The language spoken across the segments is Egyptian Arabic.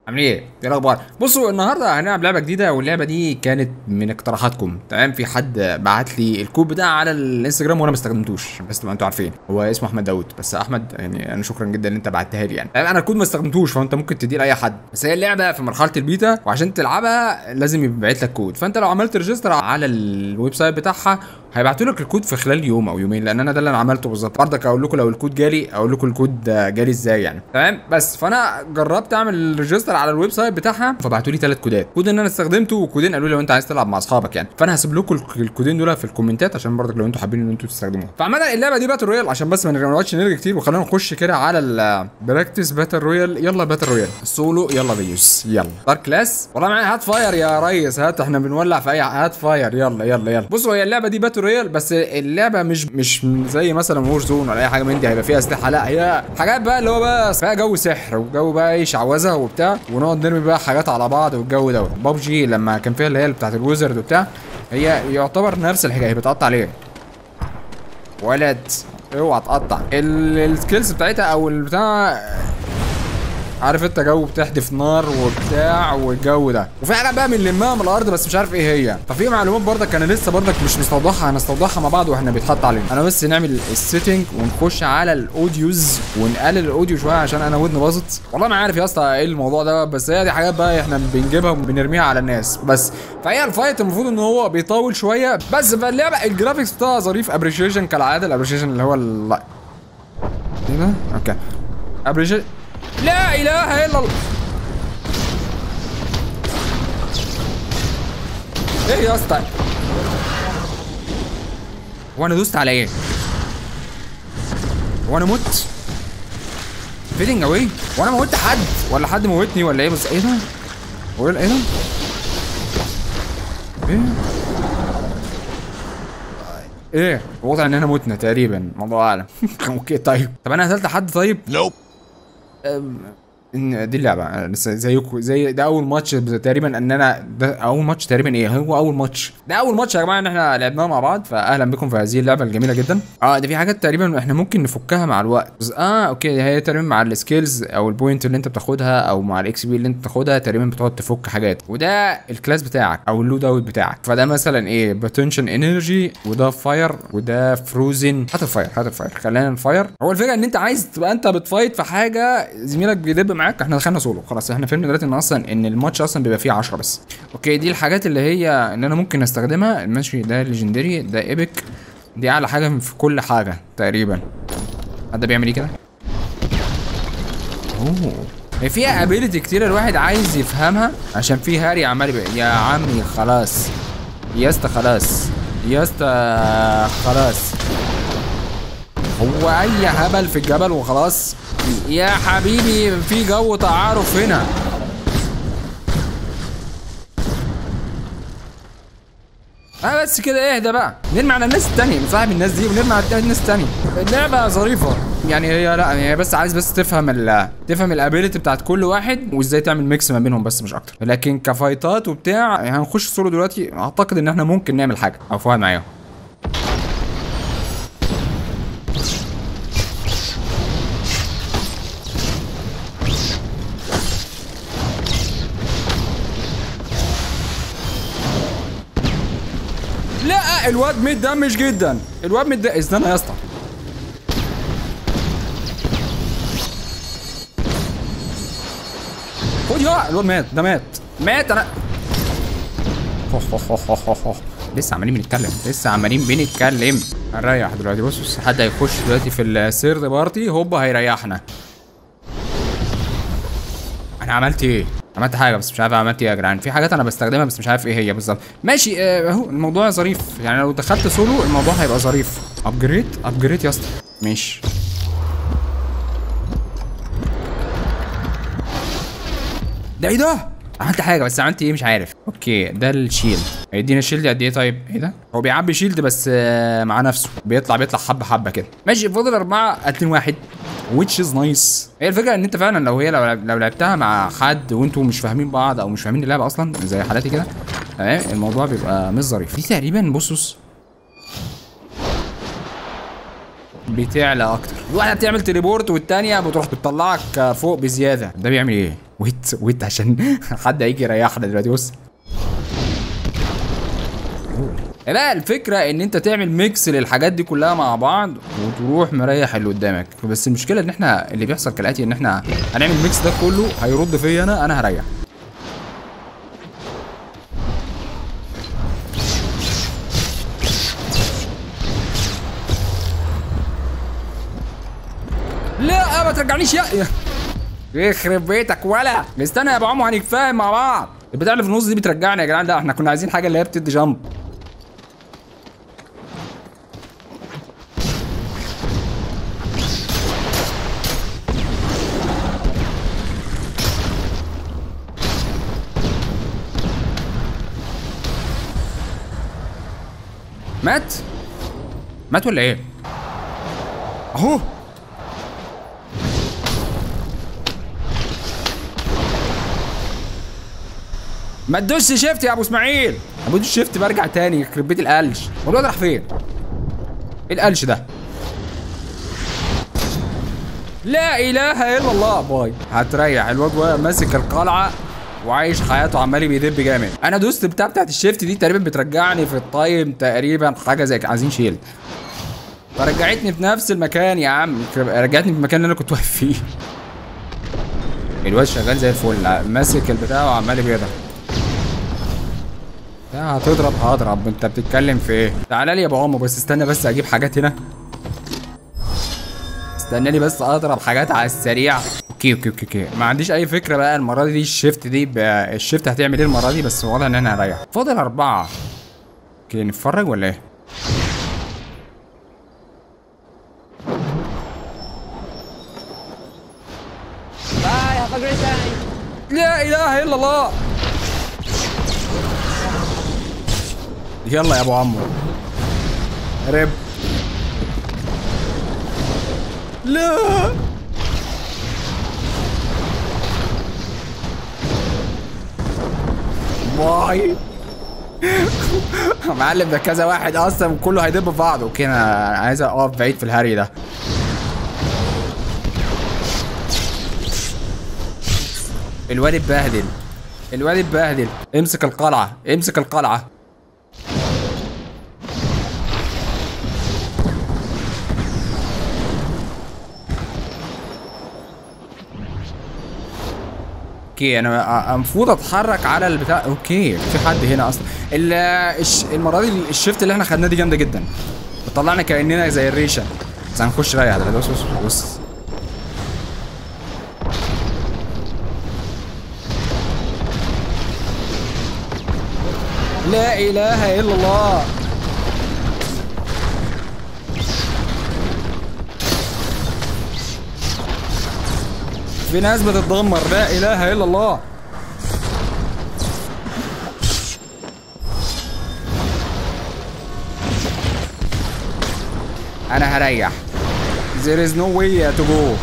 عاملين ايه؟ ايه الاخبار؟ بصوا النهارده هنلعب لعبه جديده واللعبه دي كانت من اقتراحاتكم تمام في حد بعت لي الكود بتاعها على الانستجرام وانا ما استخدمتوش بس تبقى انتوا عارفين هو اسمه احمد داوود بس احمد يعني انا شكرا جدا ان انت بعتها لي يعني تمام انا الكود ما استخدمتوش فانت ممكن تديه لاي حد بس هي اللعبه في مرحله البيتا وعشان تلعبها لازم يبعت لك كود فانت لو عملت ريجستر على الويب سايت بتاعها هيبعتوا لك الكود في خلال يوم او يومين لان انا ده اللي انا عملته بالظبط برضك اقول لكم لو الكود جالي اقول لكم الكود جالي ازاي يعني تمام بس فانا جربت اعمل ريجستر على الويب سايت بتاعها فبعتوا لي ثلاث كودات كود ان انا استخدمته وكودين قالوا لي لو انت عايز تلعب مع اصحابك يعني فانا هسيب لكم الكودين دول في الكومنتات عشان برضك لو انتوا حابين ان انتوا تستخدموها فعمدا اللعبه دي باتل رويال عشان بس ما نقعدش نرجع كتير وخلينا نخش كده على البراكتس باتل رويال يلا باتل رويال السولو يلا بيوس يلا دارك كلاس والله معايا هات فاير يا ريس هات احنا بنولع في اي هات فاير يلا يلا يلا بصوا هي اللعبه دي باتل رويال بس اللعبه مش مش زي مثلا وور زون ولا اي حاجه من دي هيبقى فيها اسلحه لا هي حاجات بقى اللي هو بقى فيها جو سحر وجو بقى ايه شعوذه وبتاع ونقعد نرمي بقى حاجات على بعض والجو دوت بابجي لما كان فيها اللي هي بتاعت الويزرد وبتاع هي يعتبر نفس الحكايه هي بتقطع ليه ولد اوعى تقطع السكيلز بتاعتها او البتاع عارف انت جو بتحدف نار وبتاع والجو ده وفي حاجه بقى بنلمها من الارض بس مش عارف ايه هي ففي معلومات برضك انا لسه برضك مش مستوضحها هنستوضحها مع بعض واحنا بيتحط علينا انا بس نعمل السيتنج ونخش على الاوديوز ونقلل الاوديو شويه عشان انا ودني باظت والله ما عارف يا اسطى ايه الموضوع ده بس هي دي حاجات بقى احنا بنجيبها وبنرميها على الناس بس فهي الفايت المفروض ان هو بيطول شويه بس فاللعبه الجرافيكس بتاعها ظريف ابريشيشن كالعاده الابريشيشن اللي هو ال... ايه ده؟ اوكي ابريشيشن لا اله الا الله ايه يا اسطى وانا دوست على ايه وانا مت فيدنج اوي وانا موتت حد ولا حد موتني ولا ايه بس ايه ده هو ايه ده ايه ايه واضح ان احنا متنا تقريبا الله اعلم اوكي طيب طب انا قتلت حد طيب Nope. ان دي اللعبه لسه زيكم زي ده اول ماتش تقريبا ان انا ده اول ماتش تقريبا ايه هو اول ماتش ده اول ماتش يا جماعه ان احنا لعبناه مع بعض فاهلا بكم في هذه اللعبه الجميله جدا اه ده في حاجات تقريبا احنا ممكن نفكها مع الوقت بس اه اوكي هي تقريبا مع السكيلز او البوينت اللي انت بتاخدها او مع الاكس بي اللي انت بتاخدها تقريبا بتقعد تفك حاجات وده الكلاس بتاعك او اللود اوت بتاعك فده مثلا ايه بوتنشن انرجي وده فاير وده فروزن هات الفاير هات الفاير خلينا الفاير هو الفكره ان انت عايز تبقى انت بتفايت في حاجه زميلك بيدب معاك احنا دخلنا سولو خلاص احنا فهمنا دلوقتي ان اصلا ان الماتش اصلا بيبقى فيه 10 بس اوكي دي الحاجات اللي هي ان انا ممكن استخدمها ماشي ده ليجندري ده ايبك دي اعلى حاجه في كل حاجه تقريبا حد بيعمل ايه كده اوه هي فيها ابيلتي كتير الواحد عايز يفهمها عشان في هاري عمال يبقى يا عمي خلاص يا اسطى خلاص يا اسطى خلاص هو اي هبل في الجبل وخلاص يا حبيبي في جو تعارف هنا اه بس كده اهدى بقى نرمي على الناس التانية نصاحب الناس دي ونرمي على الناس التانية اللعبة ظريفة يعني هي لا هي بس عايز بس تفهم ال تفهم الابيلتي بتاعت كل واحد وازاي تعمل ميكس ما بينهم بس مش اكتر لكن كفايتات وبتاع يعني هنخش سولو دلوقتي اعتقد ان احنا ممكن نعمل حاجة او فؤاد معايا لا الواد متدمج جدا الواد متد استنى يا اسطى خد يا الواد مات ده مات مات انا لسه عمالين بنتكلم لسه عمالين بنتكلم هنريح دلوقتي بص بص حد هيخش دلوقتي في السيرد بارتي هوبا هيريحنا انا عملت ايه عملت حاجه بس مش عارف عملت ايه يا جدعان في حاجات انا بستخدمها بس مش عارف ايه هي بالظبط ماشي آه، اهو الموضوع ظريف يعني لو دخلت سولو الموضوع هيبقى ظريف ابجريد ابجريد يا اسطى ماشي ده ايه ده عملت حاجه بس عملت ايه مش عارف اوكي ده الشيلد هيدينا الشيلد قد ايه طيب ايه ده هو بيعبي شيلد بس آه، مع نفسه بيطلع بيطلع حبه حبه كده ماشي فاضل اربعه قاتلين واحد which is nice هي الفكره ان انت فعلا لو هي لو لو لعبتها مع حد وانتوا مش فاهمين بعض او مش فاهمين اللعبه اصلا زي حالاتي كده تمام الموضوع بيبقى مش ظريف دي تقريبا بص بص بتعلى اكتر واحده بتعمل تليبورت والتانيه بتروح بتطلعك فوق بزياده ده بيعمل ايه ويت ويت عشان حد هيجي يريحنا دلوقتي بص لا الفكرة ان انت تعمل ميكس للحاجات دي كلها مع بعض وتروح مريح اللي قدامك بس المشكلة ان احنا اللي بيحصل كالاتي ان احنا هنعمل الميكس ده كله هيرد فيا انا انا هريح لا ما ترجعنيش يا يا- يخرب بيتك ولا استنى يا ابو عمو هنتفاهم مع بعض البتاع اللي في النص دي بترجعني يا جدعان ده احنا كنا عايزين حاجه اللي هي بتدي جامب مات مات ولا ايه اهو ما تدوسش شيفت يا ابو اسماعيل ابو دوس شيفت برجع تاني يخرب بيت القلش هو الواد راح فين ايه القلش ده لا اله الا الله باي هتريح الواد واقع ماسك القلعه وعايش حياته عمال بيدب جامد انا دوست بتاع بتاعت الشيفت دي تقريبا بترجعني في التايم تقريبا حاجه زي كده. عايزين شيل فرجعتني في نفس المكان يا عم رجعتني في المكان اللي انا كنت واقف فيه الواد شغال زي الفل ماسك البتاع وعمال بيضرب لا هتضرب هضرب انت بتتكلم في ايه تعالى لي يا ابو عمو بس استنى بس اجيب حاجات هنا استنى لي بس اضرب حاجات على السريع اوكي اوكي اوكي اوكي ما عنديش اي فكره بقى المره دي الشيفت دي ب- الشيفت هتعمل ايه المره دي بس واضح ان انا هريح فاضل اربعه اوكي نتفرج ولا ايه Bye, have a great time. لا اله الا الله يلا يا ابو عمو رب لا باي معلم ده كذا واحد اصلا كله هيدب في بعض اوكي انا عايز اقف بعيد في الهري ده الواد اتبهدل الواد اتبهدل امسك القلعة امسك القلعة اوكي انا المفروض اتحرك على البتاع اوكي في حد هنا اصلا ال- الش... المره دي الشيفت اللي احنا خدناه دي جامده جدا بتطلعنا كاننا زي الريشه بس هنخش رايح ده بص بص بص لا اله الا الله في ناس بتتدمر لا اله الا الله انا هريح there is no way to go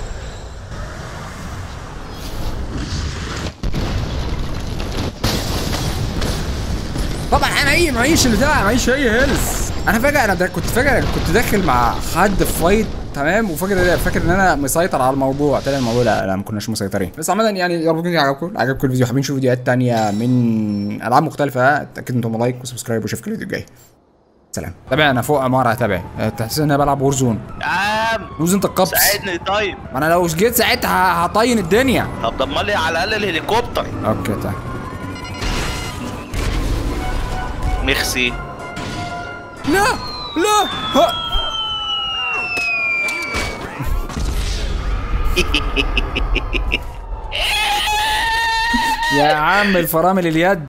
طبعا انا اي معيش البتاع معيش اي هيلث انا فاكر انا دا كنت فاكر كنت داخل مع حد في فايت تمام وفاكر فاكر ان انا مسيطر على الموضوع طلع الموضوع لا لا ما كناش مسيطرين بس عامه يعني يا رب يكون عجبكم عجبكم الفيديو حابين تشوفوا فيديوهات تانية من العاب مختلفه اتاكدوا انتم لايك وسبسكرايب واشوفكم الفيديو الجاي سلام تابع انا فوق عماره تابع تحس ان انا بلعب وورزون يا عم وورزون القبس ساعدني طيب ما انا لو جيت ساعتها هطين الدنيا طب ضمن لي على الاقل الهليكوبتر اوكي تعال ميخسي لا لا ها. يا عم الفرامل اليد